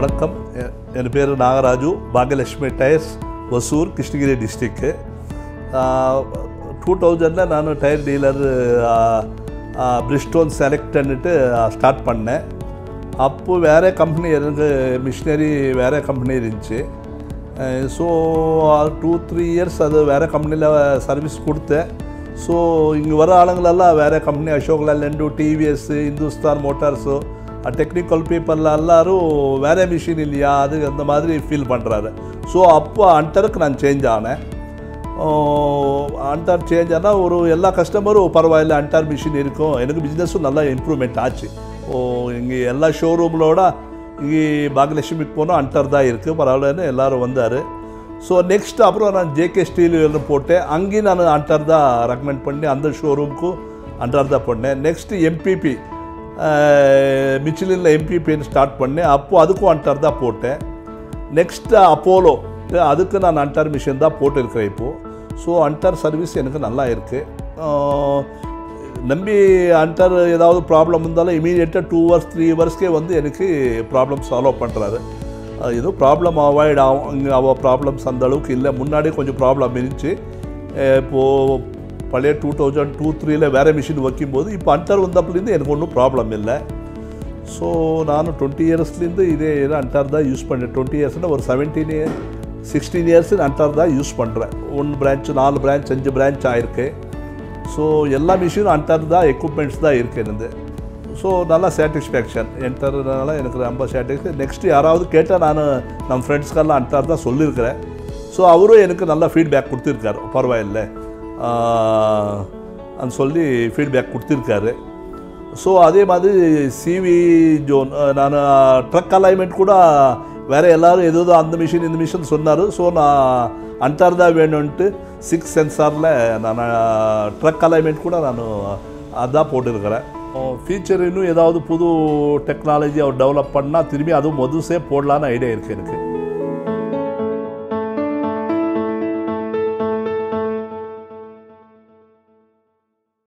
வணக்கம் எ- என் பேர் Nagaraju Bhagyalakshmi tyres Hosur Krishnagiri district two தௌசண்டில் நான் டயர் டீலர் பிரிஸ்டோன் செலக்ட்ன்னுட்டு ஸ்டார்ட் பண்ணேன் அப்போ வேறு கம்பெனி எனக்கு மிஷினரி வேறு கம்பெனி இருந்துச்சு ஸோ டூ த்ரீ இயர்ஸ் அது வேறு கம்பெனியில் சர்வீஸ் கொடுத்தேன் ஸோ இங்கே வர ஆளுங்களெல்லாம் வேறு company Ashok Leyland TVS Hindustan motors technical people எல்லாரும் வேறு மிஷின் இல்லையா அது அந்த மாதிரி ஃபீல் பண்ணுறாரு ஸோ அப்போ அண்டருக்கு நான் சேஞ்ச் ஆனேன் அன்டார் சேஞ்ச் ஆனால் ஒரு எல்லா கஸ்டமரும் பரவாயில்ல அன்டார் மிஷின் இருக்கும் எனக்கு பிஸ்னஸும் நல்லா இம்ப்ரூவ்மெண்ட் ஆச்சு ஓ இங்கே எல்லா ஷோரூம்களோட இங்கே பாக்யலட்சுமிக்கு போனால் அன்டார் தான் இருக்குது பரவாயில்லன்னு எல்லாரும் வந்தார் ஸோ நெக்ஸ்ட் அப்புறம் நான் ஜேகே ஸ்டீல் போட்டேன் அங்கேயும் நான் அன்டார் தான் ரெக்கமெண்ட் பண்ணி அந்த ஷோரூமுக்கும் அன்டார் தான் பண்ணேன் நெக்ஸ்ட் எம்பிபி மிச்சிலினில் எம்பிபின்னு ஸ்டார்ட் பண்ணேன் அப்போது அதுக்கும் அன்டார் தான் போட்டேன் நெக்ஸ்ட் அப்போலோ அதுக்கு நான் அன்டார் மிஷின் தான் போட்டிருக்கிறேன் இப்போது ஸோ அன்டார் சர்வீஸ் எனக்கு நல்லா இருக்குது நம்பி அன்டார் ஏதாவது ப்ராப்ளம் இருந்தாலும் இமீடியட்டாக டூ ஹவர்ஸ் த்ரீ ஹவர்ஸ்க்கே வந்து எனக்கு ப்ராப்ளம் சால்வ் பண்ணுறாரு ஏதோ ப்ராப்ளம் அவாய்ட் ஆகும் இங்கே அவ ப்ராப்ளம்ஸ் அந்த அளவுக்கு இல்லை முன்னாடி கொஞ்சம் ப்ராப்ளம் இருந்துச்சு அஹ் இப்போது பழைய டூ தௌசண்ட் டூ த்ரீல வேறு மிஷின் வைக்கும்போது இப்போ அன்டார் வந்தப்பலேருந்து எனக்கு ஒன்றும் ப்ராப்ளம் இல்லை ஸோ ನಾನು ಟ್ವೆಂಟಿ ಇಯರ್ಸ್ಲಿಂದ ಇದೇ ಏನು ಅಂಟಾರ್ தான் யூஸ் பண்ணுறேன் டுவெண்ட்டி இயர்ஸ்னால் ஒரு seventeen year sixteen years Hunter தான் யூஸ் பண்ணுறேன் ஒன் பிரான்ச் நாலு பிரான்ச் அஞ்சு பிரான்ச் ஆயிருக்கு ஸோ எல்லா மிஷினும் அன்டார் தான் எக்யூப்மெண்ட்ஸ் தான் இருக்குது என்னது ஸோ நல்லா சாட்டிஸ்ஃபேக்ஷன் என்டர்னால எனக்கு ரொம்ப சாட்டிஸ்ஃபேக்ஷன் நெக்ஸ்ட் யாராவது கேட்டால் நான் நம்ம ஃப்ரெண்ட்ஸ்க்கெல்லாம் அன்டார் தான் சொல்லியிருக்கிறேன் ஸோ அவரும் எனக்கு நல்ல ஃபீட்பேக் கொடுத்துருக்காரு பரவாயில்ல అని சொல்லி ஃபீட்பேக் கொடுத்துருக்காரு ஸோ அதே மாதிரி சிவி ஜோன் நான் ட்ரக் அலைன்மெண்ட் கூட வேறு எல்லாரும் ஏதோ அந்த மிஷின் இந்த மிஷின் சொன்னார் ஸோ நான் அன்டார் தான் வேணும்ன்ட்டு சிக்ஸ் சென்சாரில் நான் ட்ரக் அலைன்மெண்ட் கூட நான் அதான் போட்டிருக்கிறேன் ஃபியூச்சர் இன்னும் ஏதாவது புது டெக்னாலஜி அவர் டெவலப் பண்ணால் திரும்பி அதுவும் மொதுசே போடலான்னு ஐடியா இருக்குது எனக்கு